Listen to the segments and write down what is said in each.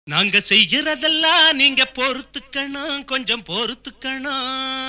நாங்க செய்யறதெல்லாம் நீங்க பொறுத்துக்கணும் கொஞ்சம் பொறுத்துக்கணும்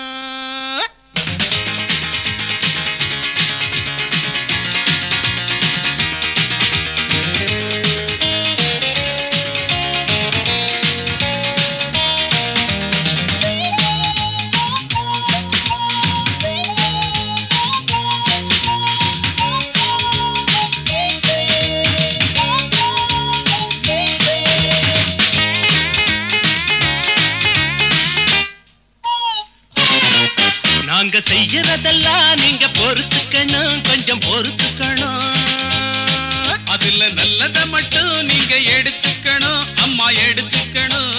நாங்க செய்யறதெல்லாம் நீங்க பொறுத்துக்கணும் கொஞ்சம் பொறுத்துக்கணும் அதுல நல்லத மட்டும் நீங்க எடுத்துக்கணும் அம்மா எடுத்துக்கணும்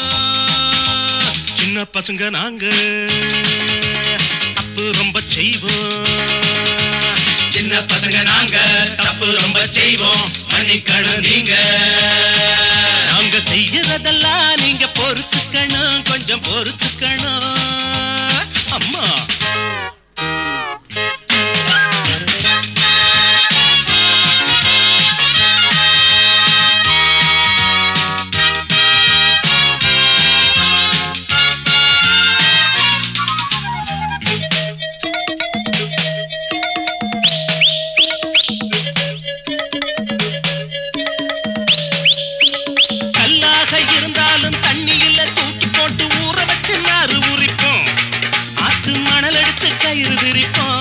சின்ன பசங்க நாங்க தப்பு ரொம்ப செய்வோம் சின்ன பசங்க நாங்க தப்பு ரொம்ப செய்வோம் மன்னிக்கணும் நீங்க நாங்க செய்யறதெல்லாம் நீங்க பொறுத்துக்கணும் கொஞ்சம் பொறுத்துக்கணும் அம்மா கல்லாக இருந்தாலும் தண்ணியில தூக்கி போட்டு ஊற வச்சு நாறு உரிப்போம் ஆத்து மணல் எடுத்து கயிறு விரிப்போம்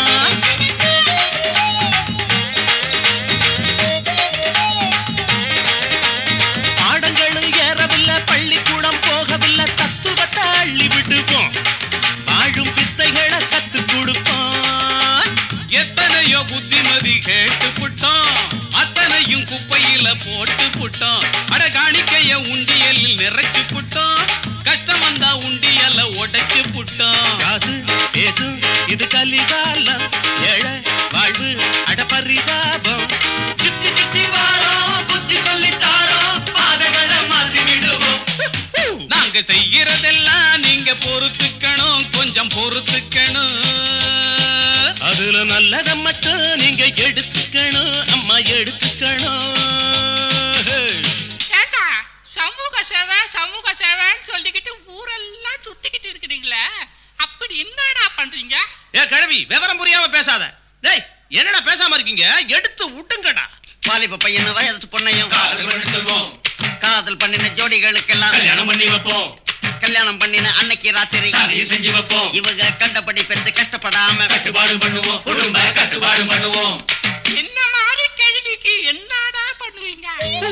பாடங்களும் ஏறவில்லை பள்ளிக்கூடம் போகவில்லை தத்துவத்தை அள்ளி விடுவோம் வாழும் வித்தைகளை கத்து கொடுப்போம் எத்தனையோ புத்திமதி கேட்டு புட்டோம் அத்தனையும் குப்பையில போட்டு புட்டோம் அட காணிக்கைய உண்டியலில் நிறைச்சு புட்டோம் கஷ்டம் வந்தா உண்டியல உடைச்சு புட்டோம் காசு பேசு இது கலிகாலம் ஏழை வாழ்வு அடபரிதாபம் சுத்தி சுத்தி வாரோம் புத்தி சொல்லித்தாரோம் பாதைகளை மாத்தி விடுவோம் நாங்க செய்யறதெல்லாம் நீங்க பொறுத்துக்கணும் கொஞ்சம் பொறுத்துக்கணும் அதுல நல்லத மட்டும் நீங்க எடுத்துக்கணும் அம்மா எடுத்துக்கணும் ஏண்டா சமூக சேவை சமூக சேவைன்னு சொல்லிக்கிட்டு ஊரெல்லாம் சுத்திக்கிட்டு இருக்கிறீங்களே அப்படி என்னடா பண்றீங்க ஏ கிழவி விவரம் புரியாம பேசாத டேய் என்னடா பேசாம இருக்கீங்க எடுத்து விட்டுங்கடா வாலிப பையன் வயசு பொண்ணையும் காதல் கொண்டு செல்வோம் காதல் பண்ணின ஜோடிகளுக்கெல்லாம் கல்யாணம் பண்ணி வைப்போம் கல்யாணம் பண்ணின அன்னைக்கு ராத்திரி சாதியை செஞ்சு வைப்போம் இவங்க கண்டபடி பெற்று கஷ்டப்படாம கட்டுப்பாடு பண்ணுவோம் குடும்ப கட்டுப்பாடு பண்ணுவோம் என்ன மாதிரி கேள்விக்கு என்னடா பண்ணுவீங்க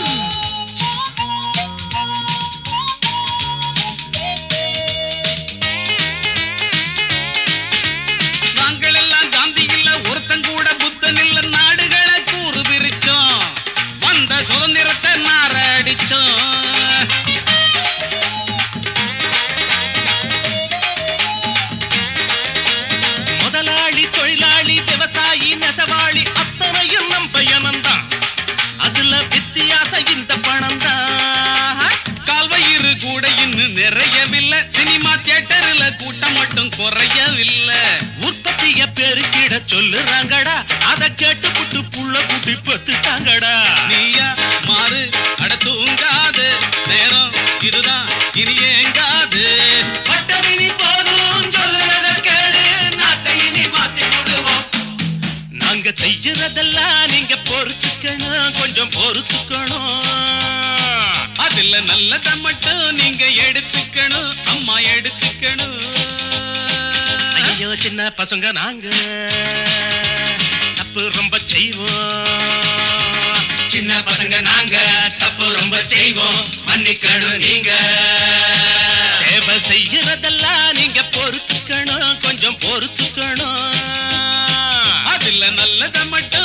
நாங்கள் எல்லாம் காந்தி இல்ல ஒருத்தன் கூட புத்தன் இல்ல நாடுகளை கூறு பிரிச்சோம் வந்த சுதந்திரத்தை நார அடிச்சோம் முதலாளி தொழிலாளி விவசாயி நெசவாளி அத்தனையும் நம் பயணம்தான் அதுல வித்தியாசம் இந்த பணம் தான் கால்வயிறு கூட இன்னும் நிறையவில்லை சினிமா தியேட்டர்ல கூட்டம் மட்டும் குறையவில்லை உற்பத்திய பெருக்கிட சொல்லுறாங்கடா அத கேட்டு புட்டு புள்ள குட்டி பத்துட்டாங்கடா நீயா மாறு அட தூங்காது நேரம் இதுதான் இனி ஏங்காது பட்டமினி போதும் சொல்லுறத கேளு நாட்டை இனி மாத்தி விடுவோம் நாங்க செய்யறதெல்லாம் நீங்க பொறுத்துக்கணும் கொஞ்சம் பொறுத்துக்கணும் அதுல நல்லத மட்டும் நீங்க எடுத்துக்கணும் அம்மா எடுத்துக்கணும் ஐயோ சின்ன பசங்க நாங்க தப்பு ரொம்ப செய்வோம் சின்ன பசங்க நாங்க தப்பு ரொம்ப செய்வோம் மன்னிக்கணும் நீங்க சேவை செய்யறதெல்லாம் நீங்க பொறுத்துக்கணும் கொஞ்சம் பொறுத்துக்கணும் அதுல நல்லத மட்டும்